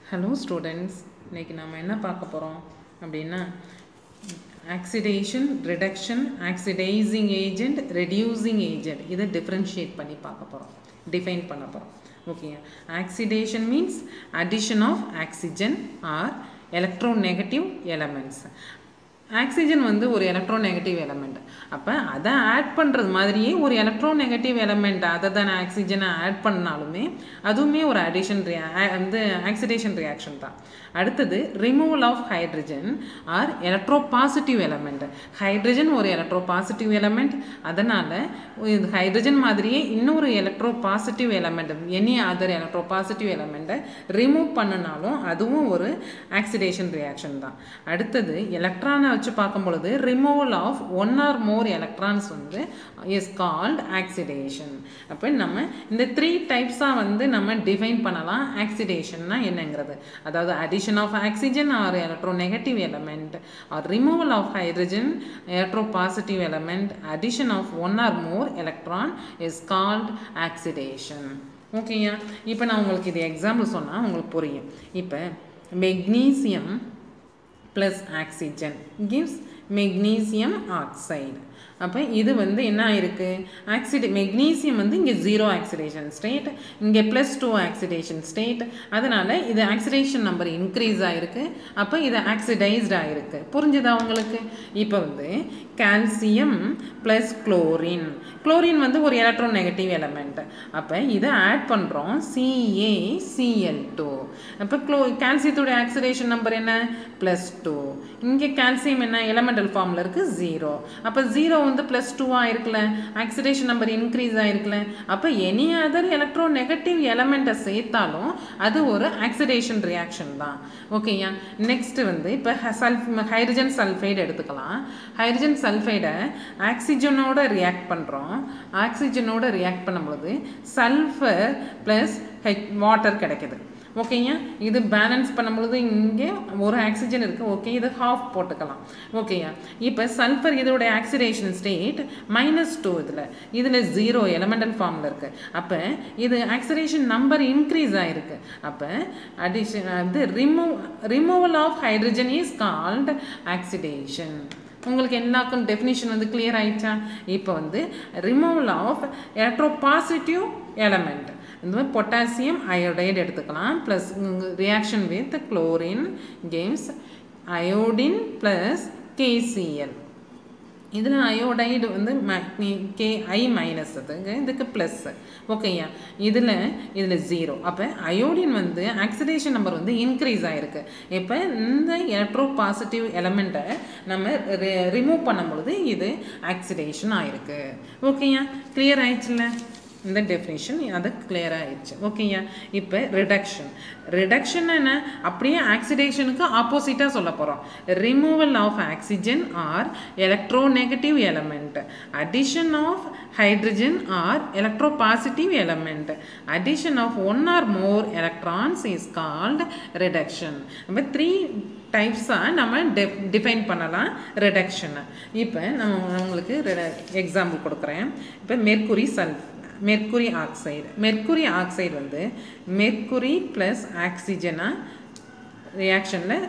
hello students இன்னைக்கு நாம் என்ன பார்க்க போகிறோம் அப்படின்னா oxidation reduction oxidising agent reducing agent இதை டிஃப்ரென்ஷியேட் பண்ணி பார்க்க போகிறோம் டிஃபைன் பண்ண போகிறோம் okay oxidation means addition of oxygen or electronegative elements oxygen வந்து ஒரு எலக்ட்ரோநெகட்டிவ் எலமெண்ட் அப்போ அதை ஆட் பண்ணுறது மாதிரியே ஒரு எலக்ட்ரோநெகட்டிவ் எலமெண்ட் அதை தான் ஆக்சிஜனை ஆட் பண்ணாலுமே அதுவுமே ஒரு அடிஷன் ரியா வந்து ஆக்சிடேஷன் ரியாக்ஷன் தான் அடுத்தது removal of hydrogen or electropositive element hydrogen ஒரு எலக்ட்ரோ பாசிட்டிவ் எலமெண்ட் அதனால் இது ஹைட்ரஜன் மாதிரியே இன்னொரு electropositive element any other electropositive எலமெண்ட்டை ரிமூவ் பண்ணினாலும் அதுவும் ஒரு ஆக்சிடேஷன் ரியாக்ஷன் தான் அடுத்தது எலக்ட்ரானை வச்சு பார்க்கும் பொழுது removal of one or more electrons வந்து இஸ் கால்ட் ஆக்சிடேஷன் அப்போ நம்ம இந்த த்ரீ டைப்ஸாக வந்து நம்ம டிஃபைன் பண்ணலாம் ஆக்சிடேஷன்னா என்னங்கிறது அதாவது addition of oxygen or electronegative element or removal of hydrogen electropositive element addition of one or more electron is called oxidation ஓகேயா இப்போ நான் உங்களுக்கு இது எக்ஸாம்பிள் சொன்னால் உங்களுக்கு புரியும் இப்போ magnesium plus oxygen gives magnesium oxide அப்போ இது வந்து என்ன ஆயிருக்கு ஆக்சிடே மெக்னீசியம் வந்து இங்கே ஜீரோ ஆக்சிடேஷன் ஸ்டேட் இங்கே ப்ளஸ் டூ ஆக்சிடேஷன் ஸ்டேட் அதனால் இது ஆக்சிடேஷன் நம்பர் இன்க்ரீஸ் ஆகிருக்கு அப்போ இது ஆக்சிடைஸ்ட் ஆகிருக்கு புரிஞ்சுதா உங்களுக்கு இப்போ வந்து கால்சியம் ப்ளஸ் குளோரின் குளோரின் வந்து ஒரு எலக்ட்ரோ நெகட்டிவ் எலமெண்ட் அப்போ இதை ஆட் பண்ணுறோம் சிஏ சிஎல் டூ அப்போ க்ளோ கால்சியத்தோட ஆக்சிடேஷன் நம்பர் என்ன ப்ளஸ் டூ இங்கே கால்சியம் என்ன எலமெண்டல் ஃபார்மில் இருக்குது ஜீரோ அப்போ ஜீரோ வந்து ப்ளஸ் டூவாக இருக்குல்ல ஆக்சிடேஷன் நம்பர் இன்க்ரீஸ் ஆகிருக்குல்ல அப்போ எனி அதர் எலக்ட்ரோ நெகட்டிவ் எலமெண்ட்டை சேர்த்தாலும் அது ஒரு ஆக்சிடேஷன் ரியாக்ஷன் தான் ஓகேயா நெக்ஸ்ட் வந்து இப்போ சல்ஃப் ஹைட்ரஜன் சல்ஃபைடு எடுத்துக்கலாம் ஹைட்ரஜன் சல்ஃபைடை ஆக்சிஜனோட ரியாக்ட் பண்ணுறோம் ஆக்சிஜனோட ரியாக்ட் பண்ணும்பொழுது சல்ஃபர் ப்ளஸ் ஹெச் வாட்டர் கிடைக்குது ஓகேங்க இது பேலன்ஸ் பண்ணும்பொழுது இங்கே ஒரு ஆக்சிஜன் இருக்குது ஓகே இது ஹாஃப் போட்டுக்கலாம் ஓகேயா இப்போ சல்ஃபர் இதோட ஆக்சிடேஷன் ஸ்டேட் மைனஸ் டூ இதில் இதில் ஜீரோ எலமெண்டல் ஃபார்மில் இருக்குது அப்போ இது ஆக்சிடேஷன் நம்பர் இன்க்ரீஸ் ஆகிருக்கு அப்போ அடிஷன் அது remove removal of hydrogen is called oxidation உங்களுக்கு எல்லாருக்கும் டெஃபினிஷன் வந்து கிளியர் ஆயிடுச்சா இப்போ வந்து removal of electropositive element இந்த மாதிரி பொட்டாசியம் அயோடைடு எடுத்துக்கலாம் plus reaction with chlorine gives iodine plus KCl இதில் அயோடைடு வந்து கே ஐ மைனஸ் அதுங்க இதுக்கு ப்ளஸ் ஓகேயா இதில் இதில் ஜீரோ அப்போ அயோடின் வந்து ஆக்சிடேஷன் நம்பர் வந்து இன்க்ரீஸ் ஆகிருக்கு இப்போ இந்த எலக்ட்ரோ பாசிட்டிவ் எலமெண்ட்டை நம்ம ரிமூவ் பண்ணும்பொழுது இது ஆக்சிடேஷன் ஆகிருக்கு ஓகேயா கிளியர் ஆயிடுச்சுல்ல இந்த டெஃபினேஷன் அது கிளியர் ஆயிடுச்சு ஓகேயா இப்போ ரிடக்ஷன் ரிடக்ஷன் என்ன அப்படியே ஆக்சிடேஷனுக்கு ஆப்போசிட்டாக சொல்ல போகிறோம் removal of oxygen or electronegative element addition of hydrogen or electropositive element addition of one or more electrons is called reduction அப்போ த்ரீ டைப்ஸாக நம்ம டெஃப் டிஃபைன் பண்ணலாம் ரிடக்ஷனை இப்போ நம்ம உங்களுக்கு எக்ஸாம்பிள் கொடுக்குறேன் இப்போ மெர்குரி சல்ஃப் மெர்க்குரி ஆக்சைடு மெர்க்குரி ஆக்சைடு வந்து மெர்க்குரி ப்ளஸ் ஆக்சிஜனாக ரியாக்ஷனில்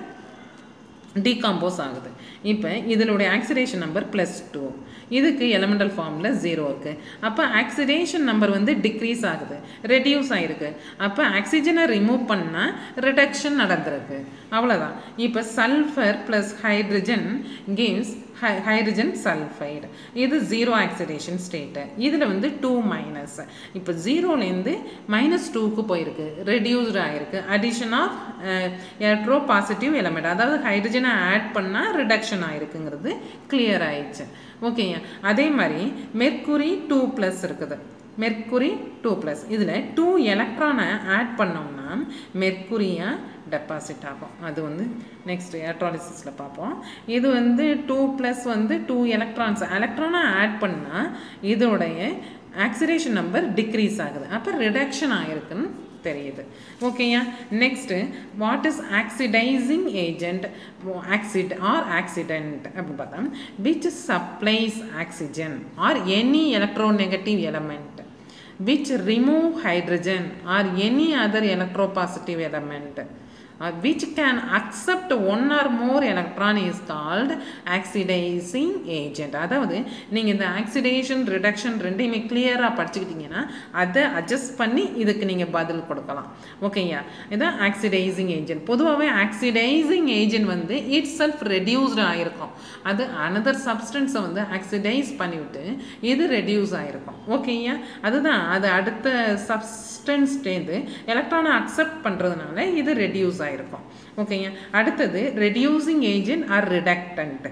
டீகாம்போஸ் ஆகுது இப்போ இதனுடைய ஆக்சிடேஷன் நம்பர் ப்ளஸ் டூ இதுக்கு எலமெண்டல் ஃபார்மில் ஜீரோ இருக்குது அப்போ ஆக்சிடேஷன் நம்பர் வந்து டிக்ரீஸ் ஆகுது ரெடியூஸ் ஆகிருக்கு அப்போ ஆக்சிஜனை ரிமூவ் பண்ணால் ரிடக்ஷன் நடந்திருக்கு அவ்வளோதான் இப்போ சல்ஃபர் ப்ளஸ் ஹைட்ரஜன் கேவ்ஸ் ஹை ஹைட்ரஜன் சல்ஃபைடு இது ஜீரோ ஆக்சிடேஷன் ஸ்டேட்டு இதில் வந்து டூ மைனஸ் இப்போ ஜீரோலேருந்து மைனஸ் டூக்கு போயிருக்கு ரெடியூஸ்டு ஆகிருக்கு addition of electropositive element அதாவது ஹைட்ரஜனை ஆட் பண்ணால் ரிடக்ஷன் ஆகிருக்குங்கிறது கிளியர் ஆயிடுச்சு ஓகேங்க அதே மாதிரி மெர்க்குரி டூ ப்ளஸ் இருக்குது மெர்க்குரி டூ ப்ளஸ் இதில் டூ எலக்ட்ரானை ஆட் பண்ணோம்னா மெர்க்குரியாக டெபாசிட் ஆகும் அது வந்து நெக்ஸ்ட் எலக்ட்ராலிசிஸில் பார்ப்போம் இது வந்து டூ ப்ளஸ் வந்து டூ எலக்ட்ரான்ஸ் எலக்ட்ரானை ஆட் பண்ணால் இதோடைய ஆக்சிடேஷன் நம்பர் டிக்ரீஸ் ஆகுது அப்போ ரிடக்ஷன் ஆகிருக்குன்னு தெரியுது ஓகேயா next what is oxidising agent ஆக்சிட் ஆர் ஆக்சிடென்ட் அப்படின்னு பார்த்தா which supplies oxygen or any electronegative element which remove hydrogen or any other electropositive element uh, which can accept one or more electron is called oxidizing agent அதாவது நீங்கள் இந்த oxidation reduction ரெண்டையுமே கிளியராக படிச்சுக்கிட்டீங்கன்னா அதை adjust பண்ணி இதுக்கு நீங்கள் பதில் கொடுக்கலாம் ஓகேயா இதான் ஆக்சிடைசிங் ஏஜென்ட் பொதுவாகவே ஆக்சிடைசிங் ஏஜென்ட் வந்து இட் செல்ஃப் ரெடியூஸ்டு ஆகிருக்கும் அது அனதர் சப்ஸ்டன்ஸை வந்து ஆக்சிடைஸ் பண்ணிவிட்டு இது ரெடியூஸ் ஆகிருக்கும் ஓகேயா அதுதான் அது அடுத்த சப்ஸ்டன்ஸ்டேந்து எலக்ட்ரானை அக்செப்ட் பண்ணுறதுனால இது ரெடியூஸ் ஆகிருக்கும் ஓகேங்க அடுத்தது reducing agent or reductant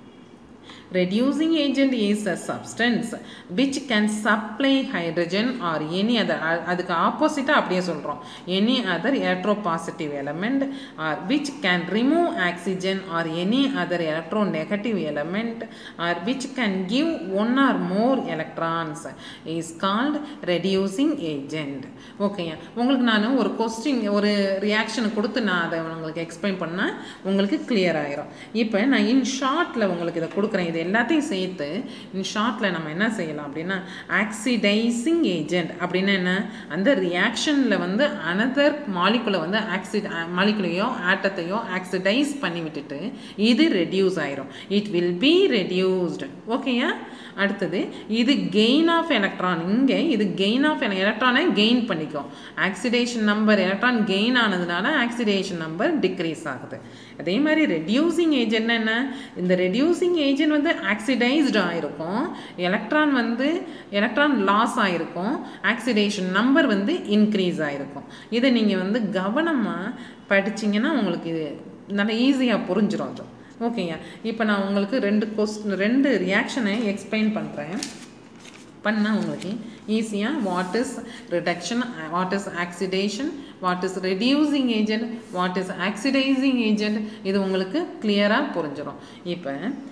reducing agent is a substance which can supply hydrogen or any other அதுக்கு ஆப்போசிட்டாக அப்படியே சொல்கிறோம் any other electropositive element or which can remove oxygen or any other electronegative element or which can give one or more electrons is called reducing agent ஓகேங்க உங்களுக்கு நான் ஒரு question ஒரு reaction கொடுத்து நான் அதை உங்களுக்கு எக்ஸ்பிளைன் பண்ணால் உங்களுக்கு கிளியர் ஆயிரும் இப்போ நான் இன் ஷார்ட்டில் உங்களுக்கு இதை கொடுக்குறேன் இது எல்லாத்தையும் சேர்த்து இன் ஷார்ட்டில் நம்ம என்ன செய்யலாம் அப்படின்னா ஆக்சிடைசிங் ஏஜென்ட் அப்படின்னா என்ன அந்த ரியாக்ஷனில் வந்து அனதர் மாலிகுலை வந்து ஆக்சிட் மாலிகுலையோ ஆட்டத்தையோ ஆக்சிடைஸ் பண்ணி விட்டுட்டு இது ரெடியூஸ் ஆயிரும் இட் வில் பி ரெடியூஸ்டு ஓகேயா அடுத்தது இது கெயின் ஆஃப் எலக்ட்ரான் இங்கே இது கெயின் ஆஃப் எலக்ட்ரானை கெயின் பண்ணிக்கும் ஆக்சிடேஷன் நம்பர் எலக்ட்ரான் கெயின் ஆனதுனால ஆக்சிடேஷன் நம்பர் டிக்ரீஸ் ஆகுது அதே மாதிரி ரெடியூசிங் ஏஜென்ட் என்ன இந்த ரெடியூசிங் ஏஜென்ட் வந்து ஆக்சிடைஸ்டு ஆயிருக்கும் எலக்ட்ரான் வந்து எலக்ட்ரான் லாஸ் ஆயிருக்கும் ஆக்சிடேஷன் நம்பர் வந்து இன்க்ரீஸ் ஆயிருக்கும் இதை நீங்கள் வந்து கவனமாக படிச்சிங்கன்னா உங்களுக்கு இது நல்லா ஈஸியாக புரிஞ்சிடும் அது ஓகேங்க இப்போ நான் உங்களுக்கு ரெண்டு கொஸ்டின் ரெண்டு ரியாக்ஷனை எக்ஸ்பிளைன் பண்ணுறேன் பண்ணால் உங்களுக்கு ஈஸியாக what is reduction what is oxidation what is reducing agent what is oxidising agent இது உங்களுக்கு கிளியராக புரிஞ்சிடும் இப்போ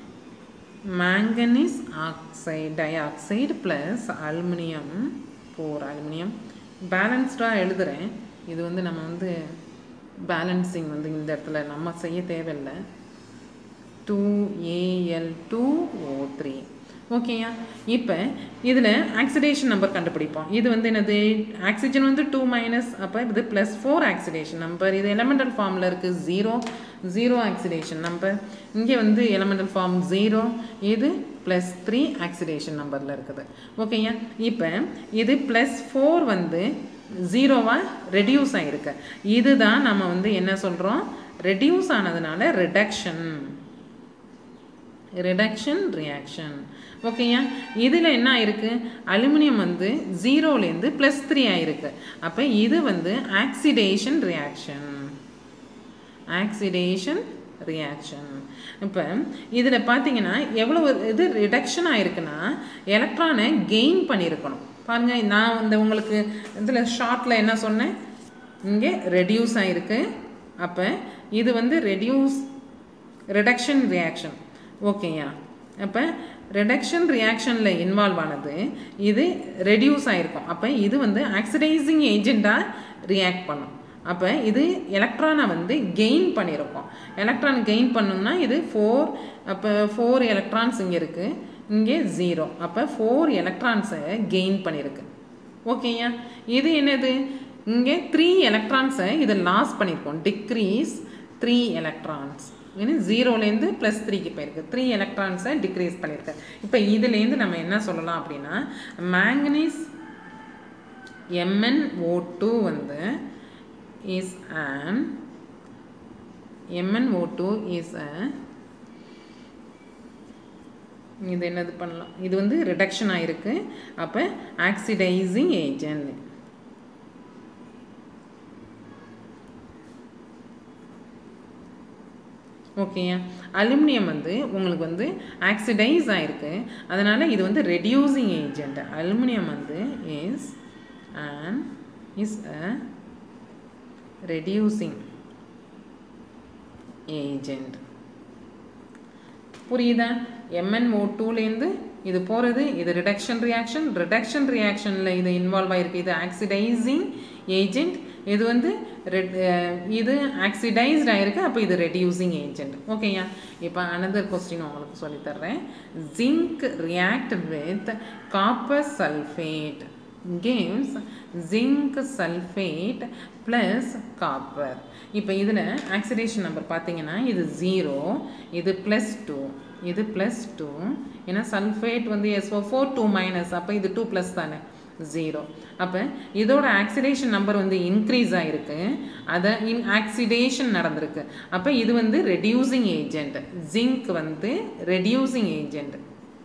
manganese oxide dioxide plus aluminium four aluminium பேலன்ஸ்டாக எழுதுகிறேன் இது வந்து நம்ம வந்து பேலன்சிங் வந்து இந்த இடத்துல நம்ம செய்ய தேவையில்லை two AL two O three ஓகேயா இப்போ இதில் ஆக்சிடேஷன் நம்பர் கண்டுபிடிப்போம் இது வந்து என்னது ஆக்சிஜன் வந்து டூ மைனஸ் அப்போ இது ப்ளஸ் ஃபோர் ஆக்சிடேஷன் நம்பர் இது எலமெண்டல் ஃபார்மில் இருக்குது ஜீரோ ஜீரோ ஆக்சிடேஷன் நம்பர் இங்கே வந்து எலமெண்டல் ஃபார்ம் ஜீரோ இது ப்ளஸ் த்ரீ ஆக்சிடேஷன் நம்பரில் இருக்குது ஓகேயா இப்போ இது ப்ளஸ் ஃபோர் வந்து ஜீரோவாக ரெடியூஸ் ஆகிருக்கு இதுதான் நம்ம வந்து என்ன சொல்கிறோம் ரெடியூஸ் ஆனதுனால ரிடக்ஷன் ரிடக்ஷன் ரியாக்ஷன் ஓகேயா இதில் என்ன ஆயிருக்கு அலுமினியம் வந்து ஜீரோலேருந்து ப்ளஸ் த்ரீ ஆயிருக்கு அப்போ இது வந்து ஆக்சிடேஷன் ரியாக்ஷன் ஆக்சிடேஷன் ரியாக்ஷன் இப்போ இதில் பார்த்தீங்கன்னா எவ்வளோ இது ரிடக்ஷன் ஆயிருக்குன்னா எலக்ட்ரானை கெயின் பண்ணியிருக்கணும் பாருங்கள் நான் இந்த உங்களுக்கு இதில் ஷார்ட்டில் என்ன சொன்னேன் இங்கே ரெடியூஸ் ஆகிருக்கு அப்போ இது வந்து ரெடியூஸ் ரிடக்ஷன் ரியாக்ஷன் ஓகேயா அப்போ ரிடக்ஷன் ரியாக்ஷனில் இன்வால்வ் ஆனது இது ரெடியூஸ் ஆகிருக்கும் அப்போ இது வந்து ஆக்சிடைசிங் ஏஜெண்ட்டாக ரியாக்ட் பண்ணும் அப்போ இது எலக்ட்ரானை வந்து கெயின் பண்ணியிருக்கோம் எலக்ட்ரான் கெயின் பண்ணோம்னா இது ஃபோர் அப்போ ஃபோர் எலக்ட்ரான்ஸ் இங்கே இருக்குது இங்கே ஜீரோ அப்போ ஃபோர் எலக்ட்ரான்ஸை கெயின் பண்ணியிருக்கு ஓகேயா இது என்னது இங்கே த்ரீ எலக்ட்ரான்ஸை இது லாஸ் பண்ணியிருக்கோம் டிக்ரீஸ் த்ரீ எலக்ட்ரான்ஸ் ஏன்னா ஜீரோலேருந்து ப்ளஸ் த்ரீக்கு போயிருக்கு த்ரீ எலக்ட்ரான்ஸை டிக்ரீஸ் பண்ணியிருக்கு இப்போ இதுலேருந்து நம்ம என்ன சொல்லலாம் அப்படின்னா மேங்கனீஸ் எம்என்ஓ டூ வந்து is an MNO two is a இது என்னது பண்ணலாம் இது வந்து ரிடக்ஷன் ஆகிருக்கு அப்போ ஆக்சிடைசிங் ஏஜென்ட் ஓகேயா அலுமினியம் வந்து உங்களுக்கு வந்து ஆக்சிடைஸ் ஆகிருக்கு அதனால் இது வந்து ரெடியூசிங் ஏஜெண்ட் அலுமினியம் வந்து is and is a reducing agent புரியுதா எம்என்ஓ டூலேருந்து இது போகிறது இது ரிடக்ஷன் ரியாக்ஷன் ரிடக்ஷன் ரியாக்ஷனில் இது இன்வால்வ் ஆகிருக்கு இது ஆக்சிடைசிங் ஏஜெண்ட் இது வந்து ரெட் இது ஆக்சிடைஸ்ட் ஆகிருக்கு அப்போ இது ரெடியூசிங் ஏஜெண்ட் ஓகேயா இப்போ அனதர் கொஸ்டின் உங்களுக்கு சொல்லித்தர்றேன் zinc react with copper sulphate gives zinc sulfate plus copper இப்போ இதில் ஆக்சிடேஷன் நம்பர் பார்த்தீங்கன்னா இது ஜீரோ இது ப்ளஸ் டூ இது ப்ளஸ் டூ ஏன்னா சல்ஃபேட் வந்து எஸ்ஓ ஃபோர் டூ மைனஸ் அப்போ இது டூ ப்ளஸ் தானே ஜீரோ அப்போ இதோட ஆக்சிடேஷன் நம்பர் வந்து இன்க்ரீஸ் ஆகிருக்கு அதை இன் ஆக்சிடேஷன் நடந்திருக்கு அப்போ இது வந்து ரெடியூசிங் ஏஜெண்ட் ஜிங்க் வந்து ரெடியூசிங் ஏஜெண்ட்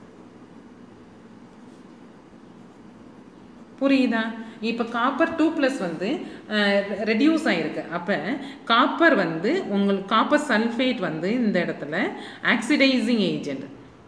புரியுதா இப்போ காப்பர் டூ ப்ளஸ் வந்து ரெடியூஸ் ஆகிருக்கு அப்போ காப்பர் வந்து உங்களுக்கு காப்பர் சல்ஃபேட் வந்து இந்த இடத்துல ஆக்சிடைசிங் ஏஜெண்ட்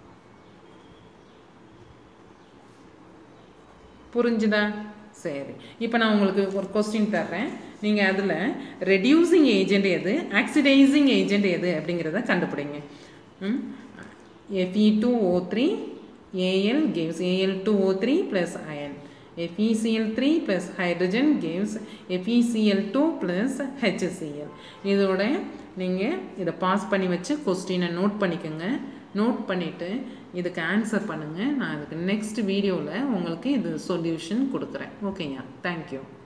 புரிஞ்சுதா சரி இப்போ நான் உங்களுக்கு ஒரு கொஸ்டின் தர்றேன் நீங்கள் அதில் ரெடியூசிங் ஏஜெண்ட் எது ஆக்சிடைசிங் ஏஜெண்ட் எது அப்படிங்கிறத கண்டுபிடிங்க FE two O three AL gives AL two O three plus iron FeCl3 plus hydrogen gives FeCl2 plus HCl இதோட நீங்கள் இதை பாஸ் பண்ணி வச்சு கொஸ்டினை நோட் பண்ணிக்கோங்க நோட் பண்ணிவிட்டு இதுக்கு ஆன்சர் பண்ணுங்கள் நான் அதுக்கு நெக்ஸ்ட் வீடியோவில் உங்களுக்கு இது சொல்யூஷன் கொடுக்குறேன் ஓகேங்க தேங்க்யூ